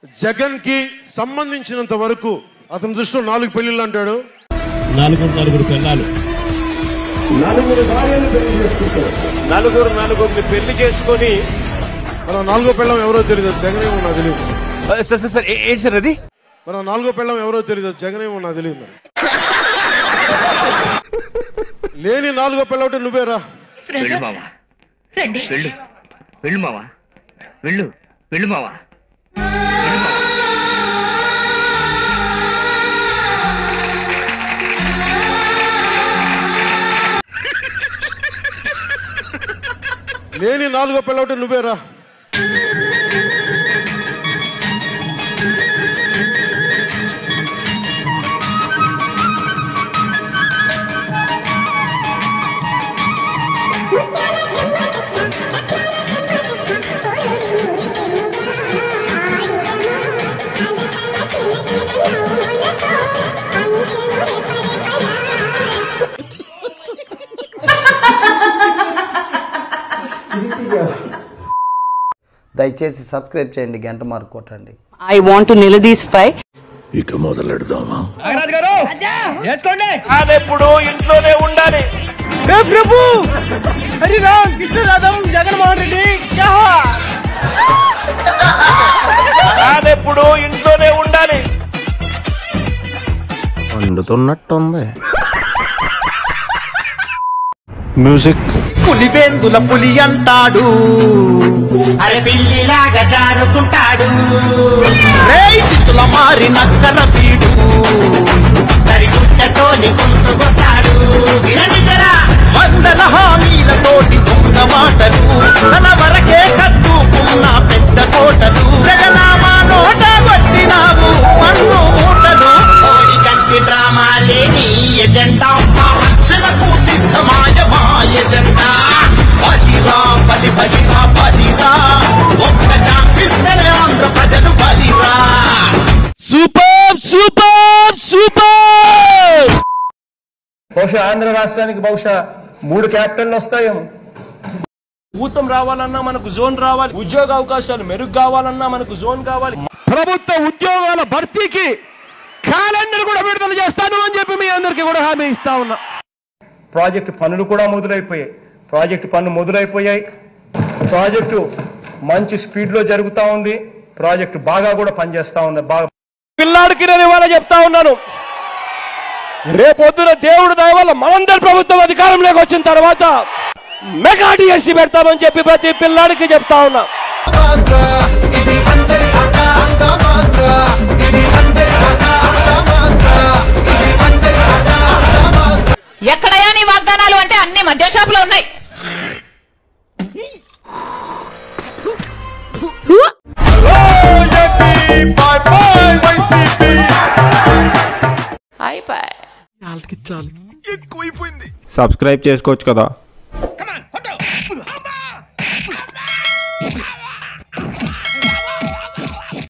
జగన్ కి సంబంధించినంత వరకు అతని దృష్టిలో నాలుగు పెళ్లిళ్ళు అంటాడు నలుగురు నలుగురు పిల్లలు నలుగురు నలుగురిని పెళ్లి చేసుకొని మరి ఆ నాలుగో పెళ్ళం ఎవరో తెలియదు జగన్ ఏమో నాకు తెలియదు సార్ సార్ సార్ ఏ- ఏంటి సార్ అది మరి ఆ నాలుగో పెళ్ళం ఎవరో తెలియదు జగన్ ఏమో నాకు తెలియదు మరి లేని నాలుగో పెళ్ళ ఒకటి నువ్వేరా వెళ్ళు మావా వెళ్ళు వెళ్ళు మావా వెళ్ళు వెళ్ళు మావా లేని నాలుగో పెళ్ళ ఒకటి నువ్వేరా దయచేసి సబ్స్క్రైబ్ చేయండి గంట మార్క్ కొట్టండి I want to నిలదీసిఫై ఇక మొదలెడదామా ఎప్పుడు ఇంట్లోనే ఉండాలి ప్రభు హరిరామ్ కృష్ణరాధం జగన్మోహన్ రెడ్డి ఎప్పుడు ఇంట్లోనే ఉండాలి వండుతున్నట్టుంది మ్యూజిక్ పులివెందుల పులి అంటాడు అరే పిల్లిలాగా జారుకుంటాడు రేయ్ చిత్తుల మారి నక్కల వీడు తరిగుంటతోని గొంతుకొస్తాడు వినండి జరా వందల హామీలతోటి దొంగ మాటలు తన వరకే కట్టుకున్న పెద్ద కోటలు జగనామా నోట కొట్టినావు మన్ను మూటలు కోడి కంటి డ్రామా లేని ఎజెండా మా రక్షణకు సిద్ధమాయ మా ఎజెండా బలిరా బలి బలిరా బలిరా ఒక్క ఛాన్స్ ఇస్తేనే ఆంధ్ర ప్రజలు బలిరా సూపర్ సూపర్ సూపర్ బహుశా ఆంధ్ర రాష్ట్రానికి బహుశా మూడు క్యాపిటల్ వస్తాయేమో ఊతం రావాలన్నా మనకు జోన్ రావాలి ఉద్యోగ అవకాశాలు మెరుగు కావాలన్నా మనకు జోన్ కావాలి ప్రభుత్వ ఉద్యోగాల భర్తీకి క్యాలెండర్ కూడా విడుదల చేస్తాను అని చెప్పి మీ అందరికీ కూడా హామీ ఇస్తా ఉన్నా ప్రాజెక్టు పనులు కూడా మొదలైపోయాయి ప్రాజెక్టు పనులు మొదలైపోయాయి ప్రాజెక్టు మంచి స్పీడ్ లో జరుగుతా ఉంది ప్రాజెక్టు బాగా కూడా పనిచేస్తా ఉంది బాగా పిల్లాడికి నేను ఇవాళ చెప్తా ఉన్నాను రేపొద్దున దేవుడు దయ వల్ల మనందరి ప్రభుత్వం అధికారంలోకి వచ్చిన తర్వాత మెగా డిఎస్సి పెడతామని చెప్పి ప్రతి పిల్లాడికి చెప్తా ఉన్నా ఎక్కడయా నీ వాగ్దానాలు అంటే అన్ని మద్య షాపులో ఉన్నాయి అయిపోయి సబ్స్క్రైబ్ చేసుకోవచ్చు కదా